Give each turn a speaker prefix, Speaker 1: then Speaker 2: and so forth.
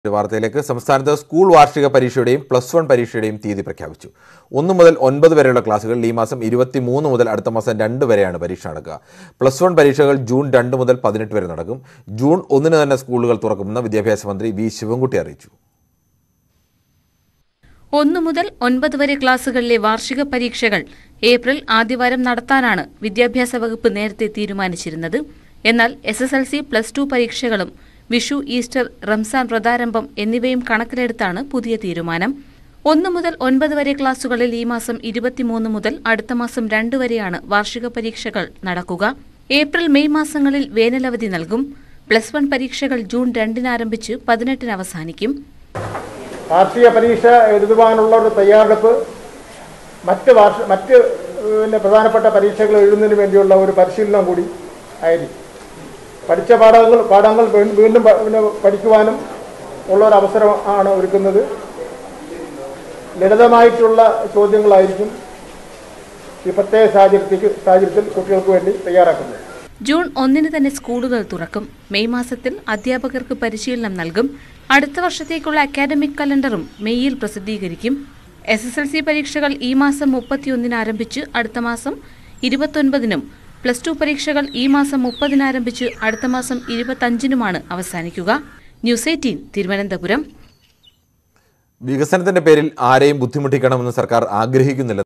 Speaker 1: ഒരു വാർത്തയിലേക്ക് സംസ്ഥാനത്ത് സ്കൂൾ വാർഷിക പരീക്ഷയുടെയും പ്ലസ് വൺ പരീക്ഷയുടെയും തീയതി പ്രഖ്യാപിച്ചു ഒന്ന് മുതൽ ഒൻപത് വരെയുള്ള ക്ലാസുകളിൽ ഈ മാസം ഇരുപത്തിമൂന്ന് മുതൽ അടുത്ത മാസം രണ്ട് വരെയാണ് പരീക്ഷ നടക്കുക പ്ലസ് വൺ പരീക്ഷകൾ ജൂൺ രണ്ട് മുതൽ പതിനെട്ട് വരെ നടക്കും ജൂൺ ഒന്നിന് തന്നെ സ്കൂളുകൾ തുറക്കുമെന്ന് വിദ്യാഭ്യാസ മന്ത്രി വി ശിവൻകുട്ടി അറിയിച്ചു
Speaker 2: ഒന്നു മുതൽ ഒൻപത് വരെ ക്ലാസുകളിലെ വാർഷിക പരീക്ഷകൾ ഏപ്രിൽ ആദ്യവാരം നടത്താനാണ് വിദ്യാഭ്യാസ വകുപ്പ് നേരത്തെ തീരുമാനിച്ചിരുന്നത് എന്നാൽ S S L C plus two പരീക്ഷകളും വിഷു ഈസ്റ്റർ റംസാൻ വ്രതാരംഭം എന്നിവയും കണക്കിലെടുത്താണ് പുതിയ തീരുമാനം ഒന്ന് മുതൽ ഒൻപത് വരെ ക്ലാസുകളിൽ ഈ മാസം ഇരുപത്തിമൂന്ന് മുതൽ അടുത്ത മാസം രണ്ട് വരെയാണ് വാർഷിക പരീക്ഷകൾ നടക്കുക ഏപ്രിൽ മെയ് മാസങ്ങളിൽ വേനലവധി നൽകും പ്ലസ് വൺ പരീക്ഷകൾ ജൂൺ രണ്ടിന് ആരംഭിച്ച് പതിനെട്ടിന് അവസാനിക്കും
Speaker 3: വാർഷിക പരീക്ഷ എഴുതുവാനുള്ള ഒരു തയ്യാറെടുപ്പ് മറ്റ് വാർഷ മറ്റ് പിന്നെ പ്രധാനപ്പെട്ട പരീക്ഷകൾ എഴുതുന്നതിന് വേണ്ടിയുള്ള ഒരു പരിശീലനം കൂടി ആയിരിക്കും പഠിച്ച പാഠങ്ങൾ പാഠങ്ങൾ വീ- വീണ്ടും പ- പിന്നെ പഠിക്കുവാനും ഉള്ള ഒരു അവസരം ആണ് ഒരുക്കുന്നത് ലളിതമായിട്ടുള്ള ചോദ്യങ്ങളായിരിക്കും ഈ പ്രത്യേക സാഹചര്യത്തിൽ സാഹചര്യത്തിൽ കുട്ടികൾക്ക് വേണ്ടി തയ്യാറാക്കുന്നത്
Speaker 2: ജൂൺ ഒന്നിന് തന്നെ സ്കൂളുകൾ തുറക്കും മെയ് മാസത്തിൽ അധ്യാപകർക്ക് പരിശീലനം നൽകും അടുത്ത വർഷത്തേക്കുള്ള അക്കാദമിക് കലണ്ടറും മെയ്യിൽ പ്രസിദ്ധീകരിക്കും എസ് എസ് എൽ സി പരീക്ഷകൾ ഈ മാസം മുപ്പത്തിയൊന്നിന് ആരംഭിച്ച് അടുത്ത മാസം ഇരുപത്തൊൻപതിനും പ്ലസ് ടു പരീക്ഷകൾ ഈ മാസം മുപ്പതിന് ആരംഭിച്ച് അടുത്ത മാസം ഇരുപത്തഞ്ചിനുമാണ് അവസാനിക്കുക ന്യൂസ് എയ്റ്റീൻ തിരുവനന്തപുരം
Speaker 1: വികസനത്തിന്റെ പേരിൽ ആരെയും ബുദ്ധിമുട്ടിക്കണമെന്ന് സർക്കാർ ആഗ്രഹിക്കുന്നില്ല